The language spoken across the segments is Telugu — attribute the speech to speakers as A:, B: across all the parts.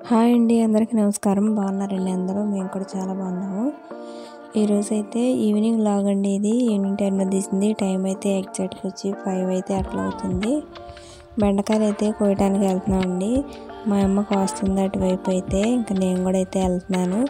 A: హాయ్ అండి అందరికీ నమస్కారం బాగున్నారండి అందరూ మేము కూడా చాలా బాగున్నాము ఈరోజు అయితే ఈవినింగ్ లాగ్ అండి ఇది ఈవినింగ్ టైంలో తీసింది టైం అయితే ఎగ్జాక్ట్గా వచ్చి ఫైవ్ అయితే అట్లా అవుతుంది బెండకాయలు అయితే కోయటానికి వెళ్తున్నామండి మా అమ్మ కోస్తుంది అటువైపు అయితే ఇంకా నేను కూడా అయితే వెళ్తున్నాను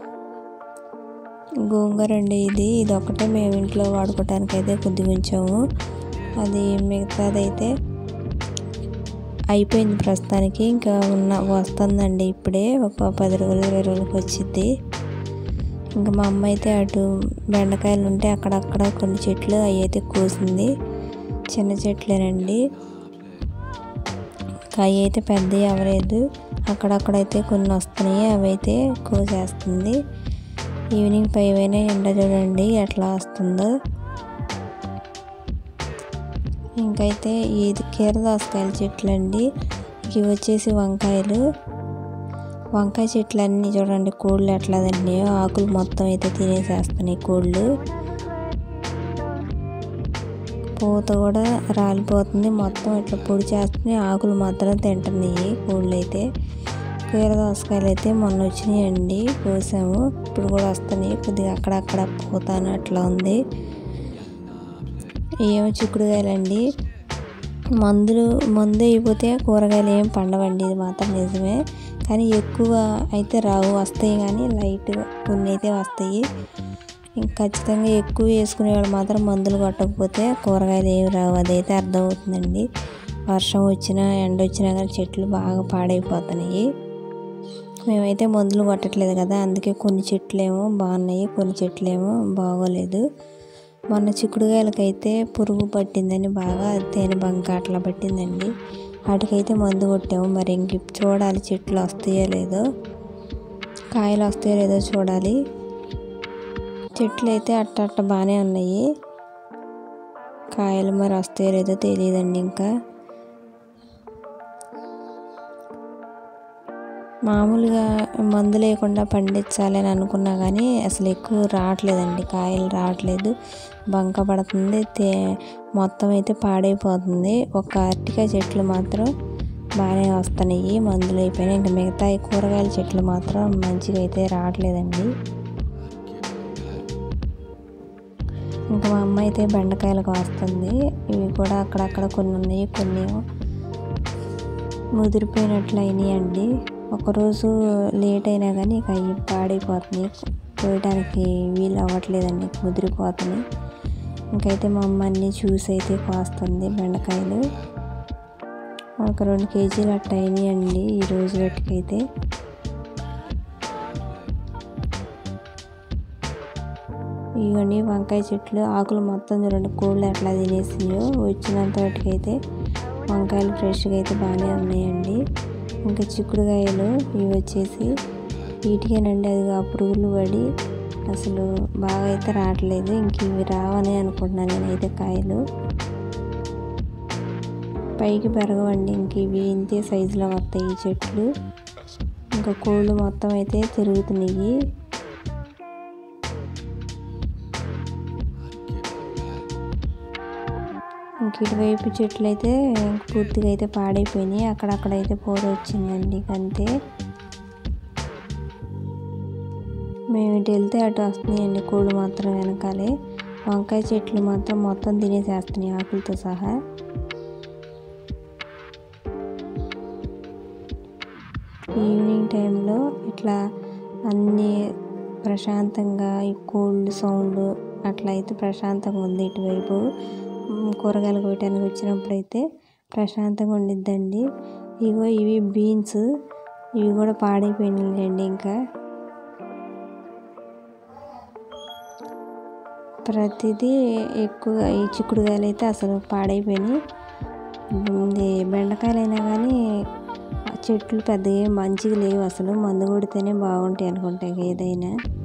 A: గోంగూర అండి ఇది ఇది ఒకటే మేము ఇంట్లో వాడుకోవటానికి అయితే కొద్దిగా ఉంచాము అది మిగతాదైతే అయిపోయింది ప్రస్తుతానికి ఇంకా ఉన్న వస్తుందండి ఇప్పుడే ఒక పది రోజులు ఇరవై రోజులకి వచ్చింది ఇంకా మా అమ్మ అయితే అటు బెండకాయలు ఉంటే అక్కడక్కడ కొన్ని చెట్లు అవి అయితే కోసింది చిన్న చెట్లేనండి అవి అయితే పెద్దవి అవ్వలేదు అక్కడక్కడైతే కొన్ని వస్తున్నాయి అవి అయితే కోసేస్తుంది ఈవినింగ్ ఫైవ్ అయినా ఎండ చూడండి ఎట్లా వస్తుందో ఇంకైతే ఇది కీరదోసకాయల చెట్లు అండి ఇవి వచ్చేసి వంకాయలు వంకాయ చెట్లు అన్నీ చూడండి కోళ్ళు ఎట్లా తిన్నాయో ఆకులు మొత్తం అయితే తినేసేస్తున్నాయి కోళ్ళు పూత కూడా రాలిపోతుంది మొత్తం ఇట్లా పొడి చేస్తున్నాయి ఆకులు మాత్రం తింటున్నాయి కోళ్ళు అయితే కీర దోసకాయలు అయితే మొన్న వచ్చినాయండి కోసాము ఇప్పుడు కూడా వస్తున్నాయి కొద్దిగా అక్కడక్కడ పూత అట్లా ఉంది ఏమో చిక్కుడుకాయలండి మందులు మందు అయిపోతే కూరగాయలు ఏం పండవండి ఇది మాత్రం నిజమే కానీ ఎక్కువ అయితే రావు వస్తాయి కానీ లైట్గా కొన్ని అయితే వస్తాయి ఇంకా ఖచ్చితంగా ఎక్కువ వేసుకునే వాళ్ళు మాత్రం మందులు కొట్టకపోతే కూరగాయలు ఏమి రావు అదైతే అర్థమవుతుందండి వర్షం వచ్చినా ఎండ వచ్చినా కానీ చెట్లు బాగా పాడైపోతున్నాయి మేమైతే మందులు కొట్టట్లేదు కదా అందుకే కొన్ని చెట్లు ఏమో బాగున్నాయి కొన్ని చెట్లు ఏమో బాగోలేదు మొన్న చిక్కుడుకాయలకైతే పురుగు పట్టిందని బాగా తేనె బంక అట్లా పట్టిందండి వాటికైతే మందు కొట్టాము మరి ఇంక చూడాలి చెట్లు వస్తాయో లేదో కాయలు వస్తాయో లేదో చూడాలి చెట్లు అయితే అట్ట అట్ట బాగానే ఉన్నాయి కాయలు మరి వస్తాయో లేదో తెలియదండి ఇంకా మామూలుగా మందు లేకుండా పండించాలని అనుకున్నా కానీ అసలు ఎక్కువ రావట్లేదండి కాయలు రావట్లేదు బంక పడుతుంది తే మొత్తం అయితే పాడైపోతుంది ఒక అరటికాయ చెట్లు మాత్రం బాగానే వస్తున్నాయి మందులు అయిపోయినాయి ఇంకా మిగతా కూరగాయల చెట్లు మాత్రం మంచిగా అయితే రావట్లేదండి ఇంకా మా అమ్మ అయితే బెండకాయలకు వస్తుంది ఇవి కూడా అక్కడక్కడ కొన్ని ఉన్నాయి కొన్ని ముదిరిపోయినట్లు అయినాయండి ఒకరోజు లేట్ అయినా కానీ ఇక అవి పాడైపోతున్నాయి కోయడానికి వీలు అవ్వట్లేదండి ముదిరిపోతున్నాయి ఇంకైతే మా అమ్మ అన్ని చూసి అయితే కోస్తుంది బెండకాయలు ఒక రెండు కేజీలు అట్ట అయినాయండి ఈ రోజు వాటికైతే ఇవన్నీ వంకాయ చెట్లు ఆకులు మొత్తం చూడండి కోళ్ళు ఎట్లా తినేసినాయో వచ్చినంత వాటికైతే వంకాయలు ఫ్రెష్గా అయితే బాగానే ఉన్నాయండి ఇంకా చిక్కుడుకాయలు ఇవి వచ్చేసి వీటికేనండి అది ఆ పురుగులు పడి అసలు బాగా అయితే రావట్లేదు ఇంక ఇవి రావని అనుకుంటున్నాను నేనైతే కాయలు పైకి పెరగవండి ఇంక ఇవి ఇంతే సైజులో వస్తాయి ఈ చెట్లు ఇంకా కోళ్ళు మొత్తం అయితే తిరుగుతున్నాయి ఇంక ఇటువైపు చెట్లు అయితే పూర్తిగా అయితే పాడైపోయినాయి అక్కడక్కడ అయితే పూర వచ్చిందండి అంతే మేము ఇటు వెళ్తే అటు వస్తున్నాయండి కోళ్ళు మాత్రం వెనకాలే వంకాయ చెట్లు మాత్రం మొత్తం తినేసేస్తున్నాయి ఆకులతో సహా ఈవినింగ్ టైంలో ఇట్లా అన్నీ ప్రశాంతంగా ఈ కోల్డ్ సౌండ్ అట్లా అయితే ప్రశాంతంగా ఉంది ఇటువైపు కూరగాయలు కోయటానికి వచ్చినప్పుడు అయితే ప్రశాంతంగా ఉండిద్దండి ఇగో ఇవి బీన్స్ ఇవి కూడా పాడైపోయినాయండి ఇంకా ప్రతిదీ ఎక్కువగా ఈ చిక్కుడుకాయలు అయితే అసలు పాడైపోయినాయి బెండకాయలు అయినా కానీ చెట్లు పెద్దగా మంచిగా లేవు అసలు మందు కొడితేనే బాగుంటాయి అనుకుంటాయి ఏదైనా